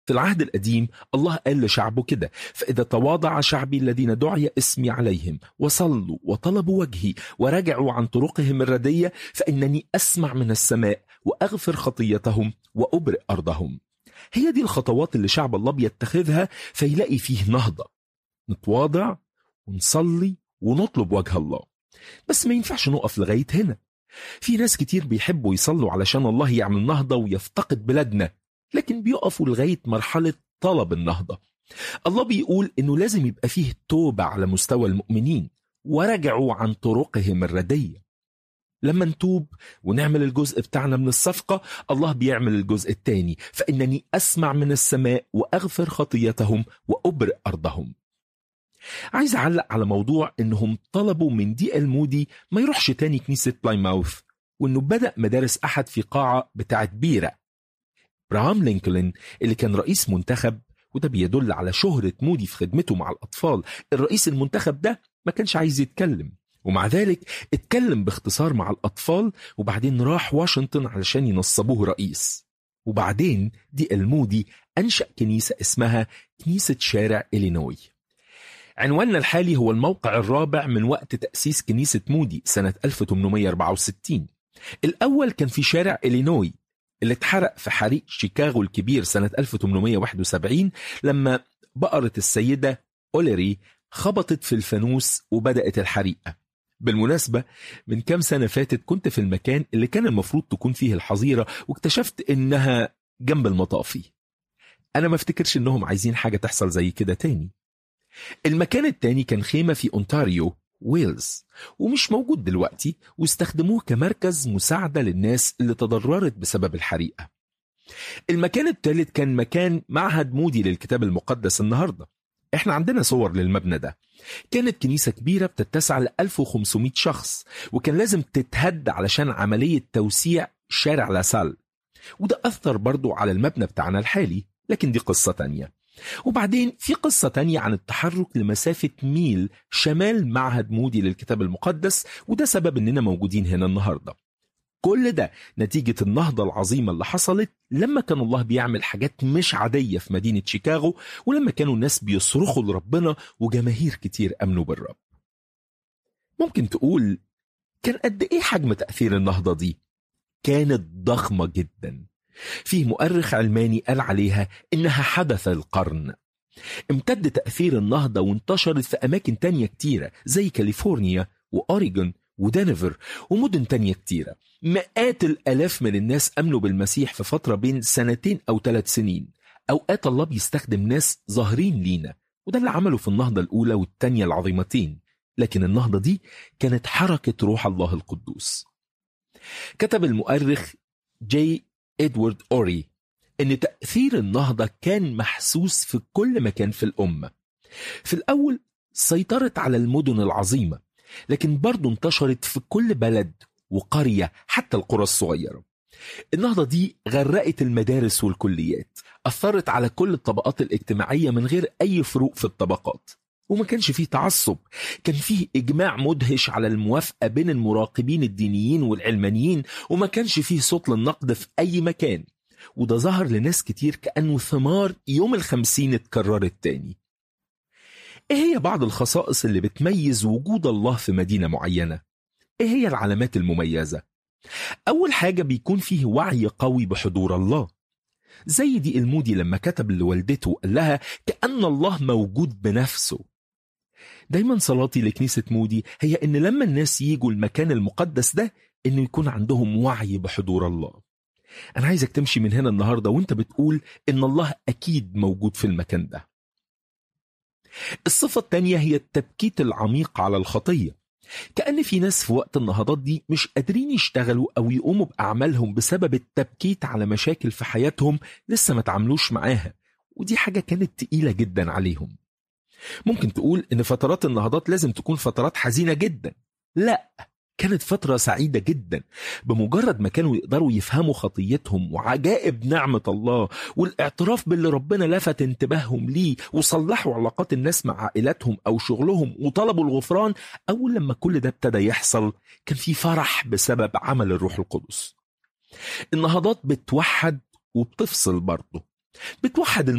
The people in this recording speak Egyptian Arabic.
في العهد القديم الله قال لشعبه كده فإذا تواضع شعبي الذين دعي اسمي عليهم وصلوا وطلبوا وجهي ورجعوا عن طرقهم الردية فإنني أسمع من السماء وأغفر خطيتهم وأبرئ أرضهم هي دي الخطوات اللي شعب الله بيتخذها فيلاقي فيه نهضة نتواضع ونصلي ونطلب وجه الله بس ما ينفعش نقف لغاية هنا في ناس كتير بيحبوا يصلوا علشان الله يعمل نهضة ويفتقد بلادنا لكن بيقفوا لغاية مرحلة طلب النهضة الله بيقول إنه لازم يبقى فيه توبة على مستوى المؤمنين ورجعوا عن طرقهم الردية لما نتوب ونعمل الجزء بتاعنا من الصفقة الله بيعمل الجزء التاني فإنني أسمع من السماء وأغفر خطيتهم وأبرئ أرضهم عايز أعلق على موضوع إنهم طلبوا من دي المودي ما يروحش تاني كنيسة بلايماوث وإنه بدأ مدارس أحد في قاعة بتاعت بيرة براهام لينكولن اللي كان رئيس منتخب وده بيدل على شهرة مودي في خدمته مع الأطفال الرئيس المنتخب ده ما كانش عايز يتكلم ومع ذلك اتكلم باختصار مع الأطفال وبعدين راح واشنطن علشان ينصبوه رئيس وبعدين دي المودي أنشأ كنيسة اسمها كنيسة شارع إلينوي عنواننا الحالي هو الموقع الرابع من وقت تأسيس كنيسة مودي سنة 1864 الأول كان في شارع إلينوي اللي اتحرق في حريق شيكاغو الكبير سنة 1871 لما بقرة السيدة أوليري خبطت في الفانوس وبدأت الحريقة بالمناسبة من كام سنة فاتت كنت في المكان اللي كان المفروض تكون فيه الحظيرة واكتشفت إنها جنب المطافي أنا ما افتكرش إنهم عايزين حاجة تحصل زي كده تاني المكان التاني كان خيمة في أونتاريو ويلز ومش موجود دلوقتي واستخدموه كمركز مساعدة للناس اللي تضررت بسبب الحريقة المكان الثالث كان مكان معهد مودي للكتاب المقدس النهاردة احنا عندنا صور للمبنى ده كانت كنيسة كبيرة بتتسع ل 1500 شخص وكان لازم تتهد علشان عملية توسيع شارع لاسال وده أثر برضو على المبنى بتاعنا الحالي لكن دي قصة تانية وبعدين في قصة تانية عن التحرك لمسافة ميل شمال معهد مودي للكتاب المقدس وده سبب اننا موجودين هنا النهاردة كل ده نتيجة النهضة العظيمة اللي حصلت لما كان الله بيعمل حاجات مش عادية في مدينة شيكاغو ولما كانوا الناس بيصرخوا لربنا وجماهير كتير أمنوا بالرب ممكن تقول كان قد إيه حجم تأثير النهضة دي؟ كانت ضخمة جدا فيه مؤرخ علماني قال عليها إنها حدث القرن امتد تأثير النهضة وانتشرت في أماكن تانية كتيرة زي كاليفورنيا وأوريجون ودنفر ومدن تانية كتيرة مئات الألاف من الناس أمنوا بالمسيح في فترة بين سنتين أو ثلاث سنين أوقات الله بيستخدم ناس ظاهرين لينا وده اللي عمله في النهضة الأولى والتانية العظيمتين لكن النهضة دي كانت حركة روح الله القدوس كتب المؤرخ جي إدوارد أوري إن تأثير النهضة كان محسوس في كل مكان في الأمة في الأول سيطرت على المدن العظيمة لكن برضه انتشرت في كل بلد وقرية حتى القرى الصغيرة النهضة دي غرقت المدارس والكليات أثرت على كل الطبقات الاجتماعية من غير أي فروق في الطبقات وما كانش فيه تعصب كان فيه إجماع مدهش على الموافقة بين المراقبين الدينيين والعلمانيين وما كانش فيه صوت للنقد في أي مكان وده ظهر لناس كتير كأنه ثمار يوم الخمسين اتكررت تاني ايه هي بعض الخصائص اللي بتميز وجود الله في مدينة معينة؟ ايه هي العلامات المميزة؟ أول حاجة بيكون فيه وعي قوي بحضور الله زي دي المودي لما كتب لوالدته قال لها كأن الله موجود بنفسه دايما صلاتي لكنيسة مودي هي إن لما الناس يجوا المكان المقدس ده إنه يكون عندهم وعي بحضور الله أنا عايزك تمشي من هنا النهاردة وانت بتقول إن الله أكيد موجود في المكان ده الصفة الثانية هي التبكيت العميق على الخطية كأن في ناس في وقت النهضات دي مش قادرين يشتغلوا أو يقوموا بأعمالهم بسبب التبكيت على مشاكل في حياتهم لسه ما تعاملوش معاها ودي حاجة كانت تقيلة جدا عليهم ممكن تقول إن فترات النهضات لازم تكون فترات حزينة جدا لا كانت فترة سعيدة جدا بمجرد ما كانوا يقدروا يفهموا خطيتهم وعجائب نعمة الله والاعتراف باللي ربنا لفت انتباههم ليه وصلحوا علاقات الناس مع عائلاتهم أو شغلهم وطلبوا الغفران أول لما كل ده ابتدى يحصل كان في فرح بسبب عمل الروح القدس النهضات بتوحد وبتفصل برضه بتوحد